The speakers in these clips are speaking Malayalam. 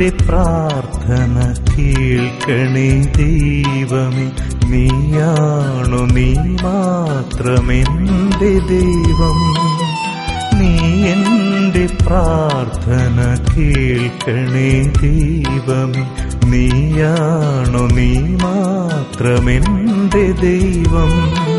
എന്റെ പ്രാർത്ഥന കേൾക്കണേ ദൈവമേ നീയാണു നീ മാത്രമെന്റെ ദൈവം നീ എന്റെ പ്രാർത്ഥന കേൾക്കണേ ദൈവമേ നീയാണു നീ മാത്രമെന്റെ ദൈവം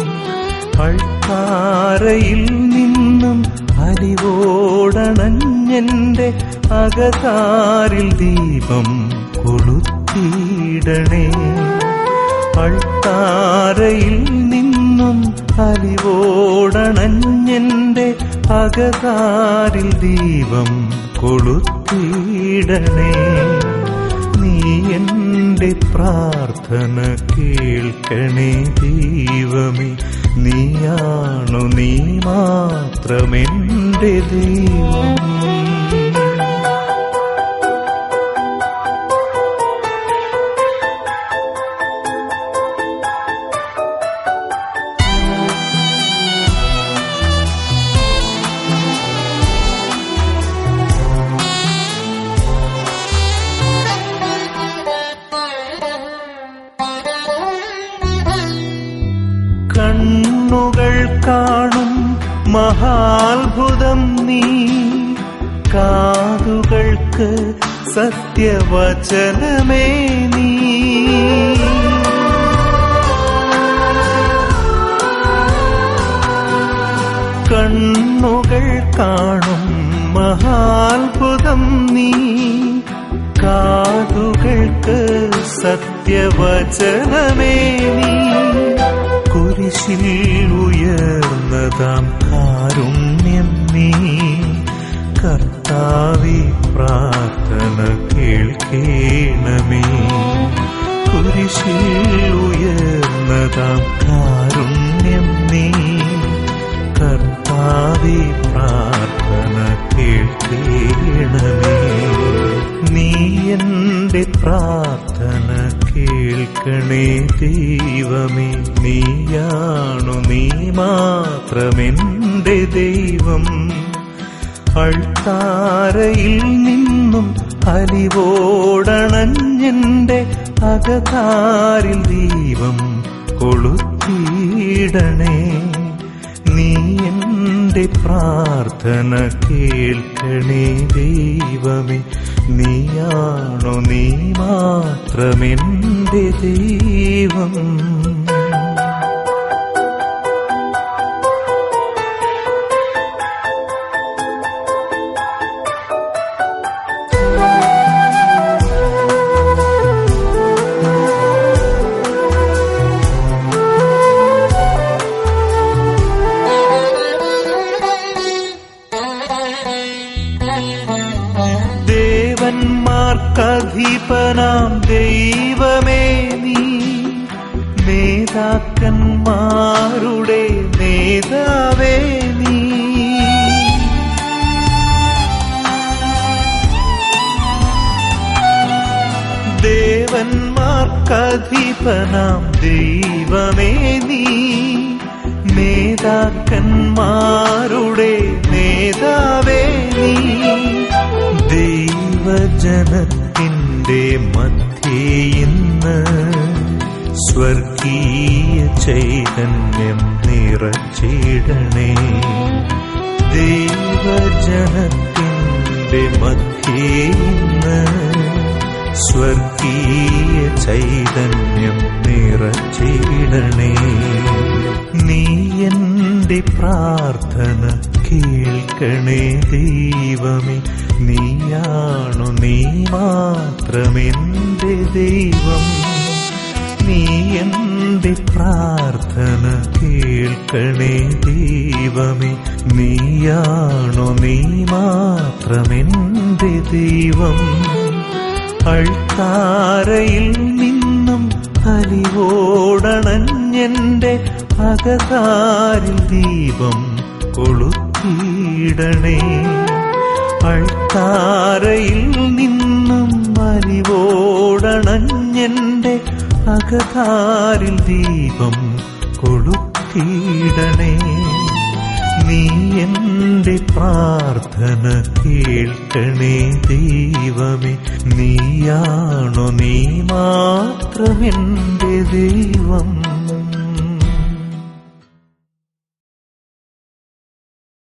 അൾത്താരയിൽ നിന്നും അലിവോടണഞ്ഞെന്റെ അകതാരിൽ ദീപം കൊളുത്തിയിടണേ അൾത്താരയിൽ നിന്നും അലിവോടണഞ്ഞെന്റെ അകതാരിൽ ദീപം കൊളുത്തിയിടണേ നീ എന്റെ പ്രാർത്ഥന കേൾക്കണേ ദൈവമേ നീയാണു നീ മാത്രമെന്റെ ദൈവം കണ്ണുകൾ കാണും മഹാത്ഭുതം നീ കാതുകൾക്ക് സത്യവചനമേ നീ കണ്ണുകൾ കാണും മഹാത്ഭുതം നീ കാതുകൾക്ക് സത്യവചനമേ നീ കുരിശിൽ ഉയർന്നതാം കാരുണ്യം നീ കർത്താവി പ്രാർത്ഥന കേൾക്കേണമേ കുരിശിൽ ഉയർന്നതാം കാരുണ്യം നീ കർത്താവി പ്രാർത്ഥന കേൾക്കേണമേ നീ എന്റെ പ്രാർത്ഥന കേൾക്കണേ ദൈവമേ നീയാണു നീ മാത്രമെന്റെ ദൈവം അൾത്താരയിൽ നിന്നും അലിവോടണഞ്ഞെന്റെ അകതാരിൽ ദീപം കൊളുത്തിയിടണേ നീ എന്റെ പ്രാർത്ഥന കേൾക്കണേ ദൈവമേ നീയാണു നീ മാത്രമെന്റെ ദൈവം ദേവന്മാർക്കധീപനാം ദൈവമേ നീ നേതാക്കന്മാരുടെ നേതാവേ നീ ദേവന്മാർക്കധീപനാം ദൈവമേ നീ നേതാക്കന്മാരുടെ നേതാവേ നീ ദൈവജനത്തിൻ്റെ മധ്യേ ഇന്ന് സ്വർഗീയ ചൈതന്യം നിറച്ചിടണേ ദൈവജനത്തിൻ്റെ മധ്യേ ഇന്ന് സ്വർഗീയ ചൈതന്യം നിറച്ചിടണേ നീ എന്റെ പ്രാർത്ഥന കേൾക്കണേ ദൈവമേ നീയാണു നീ മാത്രമെന്റെ ദൈവം നീ എന്റെ പ്രാർത്ഥന കേൾക്കണേ ദൈവമേ നീയാണു നീ മാത്രമെന്റെ ദൈവം അൾത്താരയിൽ നിന്നും അലിവോടണഞ്ഞെന്റെ അകതാരിൽ ദീപം കൊളുത്തിയിടണേ അൾത്താരയിൽ നിന്നും അലിവോടണഞ്ഞെന്റെ അകതാരിൽ ദീപം കൊളുത്തിയിടണേ നീ എന്റെ പ്രാർത്ഥന കേൾക്കണേ ദൈവമേ നീയാണോ നീ മാത്രമെന്റെ ദൈവം